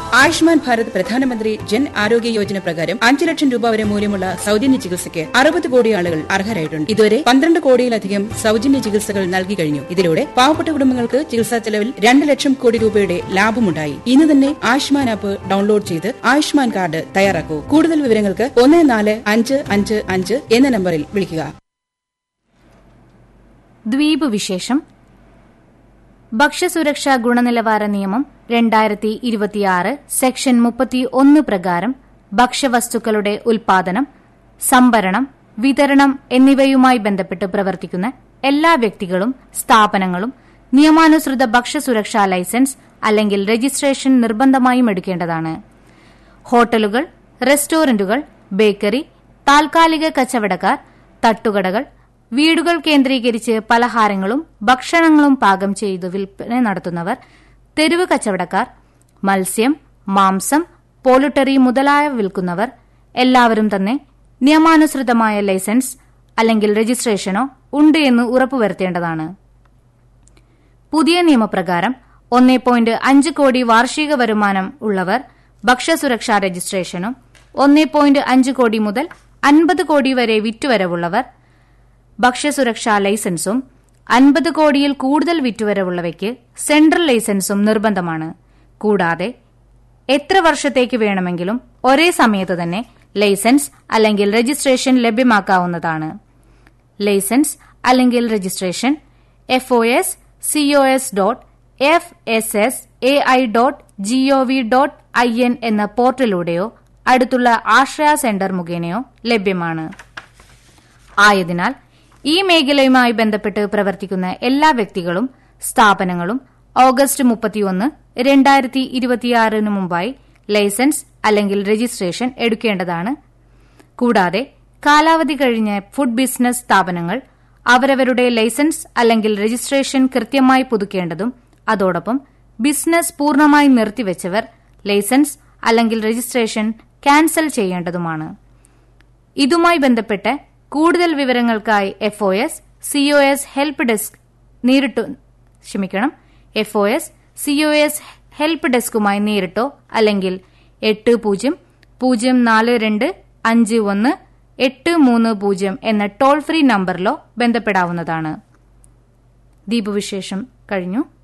ആയുഷ്മാൻ ഭാരത് പ്രധാനമന്ത്രി ജൻ ആരോഗ്യ യോജന പ്രകാരം അഞ്ച് ലക്ഷം രൂപ വരെ മൂല്യമുള്ള സൗജന്യ ചികിത്സയ്ക്ക് അറുപത് കോടി ആളുകൾ അർഹരായിട്ടുണ്ട് ഇതുവരെ പന്ത്രണ്ട് കോടിയിലധികം സൗജന്യ ചികിത്സകൾ നൽകി കഴിഞ്ഞു ഇതിലൂടെ പാവപ്പെട്ട കുടുംബങ്ങൾക്ക് ചികിത്സാ ചെലവിൽ രണ്ട് ലക്ഷം കോടി രൂപയുടെ ലാഭമുണ്ടായി ഇന്ന് തന്നെ ആയുഷ്മാൻ ആപ്പ് ഡൗൺലോഡ് ചെയ്ത് ആയുഷ്മാൻ കാർഡ് തയ്യാറാക്കൂ കൂടുതൽ വിവരങ്ങൾക്ക് ഒന്ന് നാല് അഞ്ച് അഞ്ച് അഞ്ച് എന്ന നമ്പറിൽ വിളിക്കുക ദ്വീപ് വിശേഷം ഭക്ഷ്യസുരക്ഷാ ഗുണനിലവാര നിയമം രണ്ടായിരത്തി ഇരുപത്തിയാറ് സെക്ഷൻ മുപ്പത്തി ഒന്ന് പ്രകാരം ഭക്ഷ്യവസ്തുക്കളുടെ ഉൽപാദനം സംഭരണം വിതരണം എന്നിവയുമായി ബന്ധപ്പെട്ട് പ്രവർത്തിക്കുന്ന എല്ലാ വ്യക്തികളും സ്ഥാപനങ്ങളും നിയമാനുസൃത ഭക്ഷ്യസുരക്ഷാ ലൈസൻസ് അല്ലെങ്കിൽ രജിസ്ട്രേഷൻ നിർബന്ധമായും എടുക്കേണ്ടതാണ് ഹോട്ടലുകൾ റെസ്റ്റോറന്റുകൾ ബേക്കറി താൽക്കാലിക കച്ചവടക്കാർ തട്ടുകടകൾ വീടുകൾ കേന്ദ്രീകരിച്ച് പലഹാരങ്ങളും ഭക്ഷണങ്ങളും പാകം ചെയ്തു വിൽപ്പന നടത്തുന്നവർ തെരുവ് കച്ചവടക്കാർ മത്സ്യം മാംസം പോളുട്ടറി മുതലായവ വിൽക്കുന്നവർ എല്ലാവരും തന്നെ നിയമാനുസൃതമായ ലൈസൻസ് അല്ലെങ്കിൽ രജിസ്ട്രേഷനോ ഉണ്ട് എന്ന് ഉറപ്പുവരുത്തേണ്ടതാണ് പുതിയ നിയമപ്രകാരം ഒന്നേ പോയിന്റ് അഞ്ച് കോടി വാർഷിക വരുമാനം ഉള്ളവർ ഭക്ഷ്യസുരക്ഷാ രജിസ്ട്രേഷനും ഒന്നേ പോയിന്റ് അഞ്ച് കോടി മുതൽ അൻപത് കോടി വരെ വിറ്റുവരവുള്ളവർ ഭക്ഷ്യസുരക്ഷാ ലൈസൻസും അൻപത് കോടിയിൽ കൂടുതൽ വിറ്റുവരവുള്ളവയ്ക്ക് സെൻട്രൽ ലൈസൻസും നിർബന്ധമാണ് കൂടാതെ എത്ര വർഷത്തേക്ക് വേണമെങ്കിലും ഒരേ സമയത്ത് തന്നെ ലൈസൻസ് അല്ലെങ്കിൽ രജിസ്ട്രേഷൻ ലഭ്യമാക്കാവുന്നതാണ് ലൈസൻസ് അല്ലെങ്കിൽ registration F O S CO S dot F S S A I dot GOV dot I N എന്ന പോർട്ടലിലൂടെയോ അടുത്തുള്ള ആശ്രയ സെന്റർ മുഖേനയോ ലഭ്യമാണ് ആയതിനാൽ ഈ മേഖലയുമായി ബന്ധപ്പെട്ട് പ്രവർത്തിക്കുന്ന എല്ലാ വ്യക്തികളും സ്ഥാപനങ്ങളും ഓഗസ്റ്റ് മുപ്പത്തിയൊന്ന് രണ്ടായിരത്തി ഇരുപത്തിയാറിന് മുമ്പായി ലൈസൻസ് അല്ലെങ്കിൽ രജിസ്ട്രേഷൻ എടുക്കേണ്ടതാണ് കൂടാതെ കാലാവധി കഴിഞ്ഞ ഫുഡ് ബിസിനസ് സ്ഥാപനങ്ങൾ അവരവരുടെ ലൈസൻസ് അല്ലെങ്കിൽ രജിസ്ട്രേഷൻ കൃത്യമായി പുതുക്കേണ്ടതും അതോടൊപ്പം ബിസിനസ് പൂർണ്ണമായി നിർത്തിവച്ചവർ ലൈസൻസ് അല്ലെങ്കിൽ രജിസ്ട്രേഷൻ ക്യാൻസൽ ചെയ്യേണ്ടതുമാണ് ഇതുമായി ബന്ധപ്പെട്ട് കൂടുതൽ വിവരങ്ങൾക്കായി F O S CO S help desk നേരിട്ടു ക്ഷമിക്കണം F O S CO S help ഡെസ്കുമായി നേരിട്ടോ അല്ലെങ്കിൽ എട്ട് പൂജ്യം പൂജ്യം നാല് രണ്ട് അഞ്ച് ഒന്ന് എട്ട് മൂന്ന് പൂജ്യം എന്ന ടോൾ ഫ്രീ നമ്പറിലോ ബന്ധപ്പെടാവുന്നതാണ് ദീപവിശേഷം കഴിഞ്ഞു